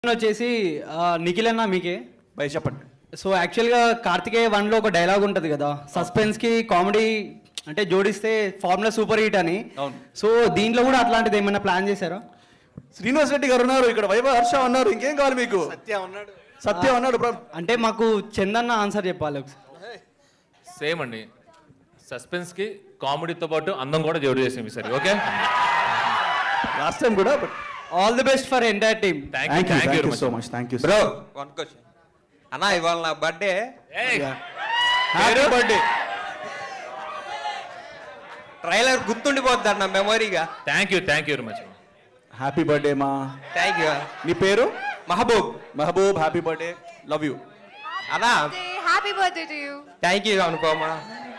వచ్చేసి ఆ, నిఖిల్ అన్న మీకే భయ చెప్పండి సో యాక్చువల్గా కార్తికేయ వన్లో ఒక డైలాగ్ ఉంటుంది కదా సస్పెన్స్కి కామెడీ అంటే జోడిస్తే ఫార్ములా సూపర్ హిట్ అని అవును. సో దీంట్లో కూడా అట్లాంటిది ఏమైనా ప్లాన్ చేశారా శ్రీనివాస్ రెడ్డి గారు ఉన్నారు ఇక్కడ వైభవ్ హర్ష ఉన్నారు ఇంకేం కావాలి మీకు సత్య ఉన్నాడు సత్య ఉన్నాడు బ్రో అంటే మాకు చందన్న ఆన్సర్ చెప్పాలి ఒకసారి సేమ్ అండి సస్పెన్స్కి కామెడీతో పాటు అందం కూడా జోడు చేసాం ఈసారి ఓకే లాస్ట్ టైం కూడా but all the best for entire team thank you thank thank you you so much thank you bro one question అన్న ఇవాళ నా బర్త్డే హ్యాపీ బర్త్డే ట్రైలర్ గుర్తుండిపోద్ది అన్న మెమొరీగా thank you thank you very much happy birthday మా thank you నీ పేరు Mahaboob Mahaboob happy birthday love you అన్న Happy birthday to you. Thank you అనుకోమా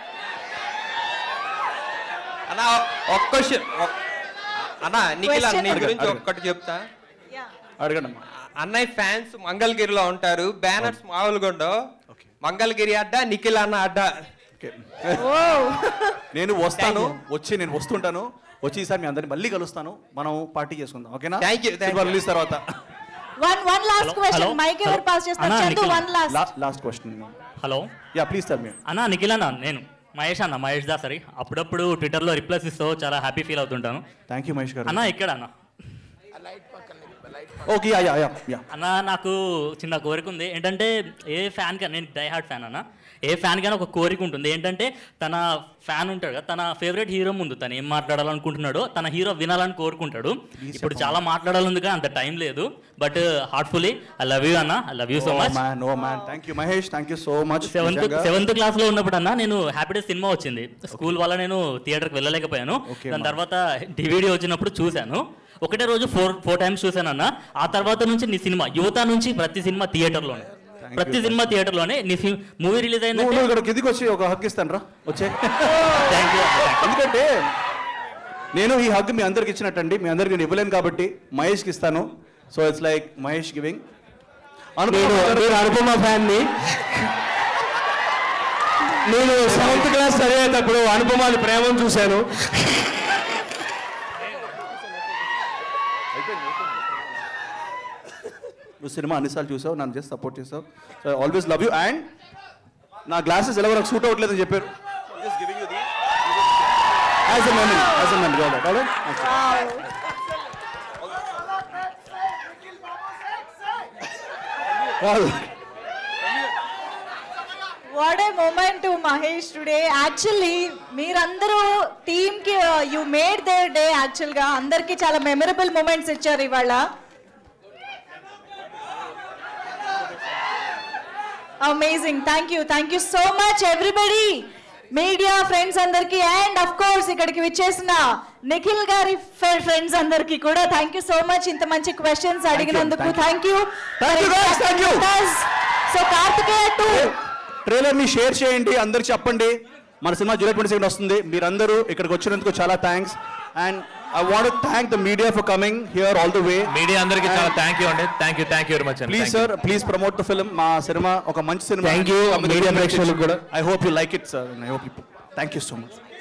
అన్న ఒక్క క్వశ్చన్ అన్న నిఖిల్ అన్న నీ Question? గురించి అడగండి. ఒక్కటి చెప్తా అడగండి అమ్మా అన్నయ్య ఫ్యాన్స్ మంగళగిరిలో ఉంటారు బ్యానర్స్ మామూలుగా ఉండవు Okay. మంగళగిరి అడ్డ నిఖిల్ అన్న అడ్డ ఓకే నేను వస్తాను వచ్చి నేను వస్తుంటాను వచ్చి ఈసారి మీ అందరిని మళ్ళీ కలుస్తాను మనం పార్టీ చేసుకుందాం ఓకేనా Thank you, thank you. Release తర్వాత one one last Hello, question hello, mike ఎవరు hello. పాస్ చేస్తారు అన్నా, Chandu Nikhil. One last last question hello yeah please sir మీరు అన్న నిఖిల్ అన్న నేను మహేష్ అన్న మహేష్ దాసరి అప్పుడప్పుడు ట్విట్టర్లో రిప్లైస్ ఇస్తావు చాలా హ్యాపీ ఫీల్ అవుతుంటాను థ్యాంక్ యూ మహేష్ గారు అన్న ఇక్కడ అన్న okay yeah yeah yeah yeah అన్న నాకు చిన్న కోరిక ఉంది ఏంటంటే ఏ ఫ్యాన్ కానీ నేను డై హార్ట్ ఫ్యాన్ అన్న ఏ ఫ్యాన్ కానీ ఒక కోరిక ఉంటుంది ఏంటంటే తన ఫ్యాన్ ఉంటాడు కదా తన ఫేవరెట్ హీరో ముందు తను ఏం మాట్లాడాలనుకుంటున్నాడో తన హీరో వినాలని కోరుకుంటాడు ఇప్పుడు చాలా మాట్లాడాలందుగా అంత టైం లేదు but heartfully I love you అన్న I love you so much man oh man thank you Mahesh thank you so much seventh seventh class లో ఉన్నప్పుడు అన్న నేను హ్యాపీ డేస్ సినిమా వచ్చింది స్కూల్ వల్ల నేను థియేటర్కి వెళ్ళలేకపోయాను Okay, దాని ma. తర్వాత డివిడి వచ్చినప్పుడు చూశాను ఒకటే రోజు ఫోర్ ఫోర్ టైమ్స్ చూశాను అన్న ఆ తర్వాత నుంచి నీ సినిమా యువత నుంచి ప్రతి సినిమా థియేటర్లోనే Thank ప్రతి you, సినిమా థియేటర్లోనే నీ మూవీ రిలీజ్ నువ్వు అయిందంటే నువ్వు ఇక్కడ కిందికి వచ్చి ఒక హక్ ఇస్తాను రా వచ్చే థ్యాంక్ యూ ఎందుకంటే నేను ఈ హగ్ మీ అందరికి ఇచ్చినట్టండి మీ అందరికి నేను ఇవ్వలేను కాబట్టి మహేష్కి ఇస్తాను so it's like Mahesh giving నేను నేను అనుపమ ఫ్యాన్ని నేను సెవెంత్ క్లాస్ చదివేటప్పుడు అనుపమాని ప్రేమను చూశాను నువ్వు సినిమా అన్నిసార్లు చూసావు నన్ను చేసి సపోర్ట్ చేసావు so always love you and నా గ్లాసెస్ ఎలా నాకు సూట్ అవ్వట్లేదని చెప్పారు as a memory as a memory కాదు what a moment Mahesh today actually మీరందరూ టీమ్ కి you made their day actual గా అందరికి చాలా మెమరబుల్ మూమెంట్స్ ఇచ్చారు ఇవాళ amazing thank you thank you so much everybody media friends అందరికి అండ్ అఫ్ కోర్స్ ఇక్కడికి విచ్చేసిన నిఖిల్ గారి ఫ్రెండ్స్ అందరికి కూడా థ్యాంక్ యూ సో మచ్ ఇంత మంచి క్వశ్చన్స్ అడిగినందుకు thank thank you Thank you guys, thank you. So Karthikeya two ట్రైలర్ని షేర్ చేయండి అందరికి చెప్పండి మన సినిమా జూలై ట్వంటీ సెకండ్ వస్తుంది మీరందరూ ఇక్కడికి వచ్చినందుకు చాలా thanks and I want thank the media for coming here all the way media అందరికీ చాలా థ్యాంక్ యూ అండి thank you thank you very much please sir please promote the film మా cinema ఒక మంచి సినిమా Thank you, media ప్రేక్షకులకు కూడా. I hope you like it sir I hope you thank you so much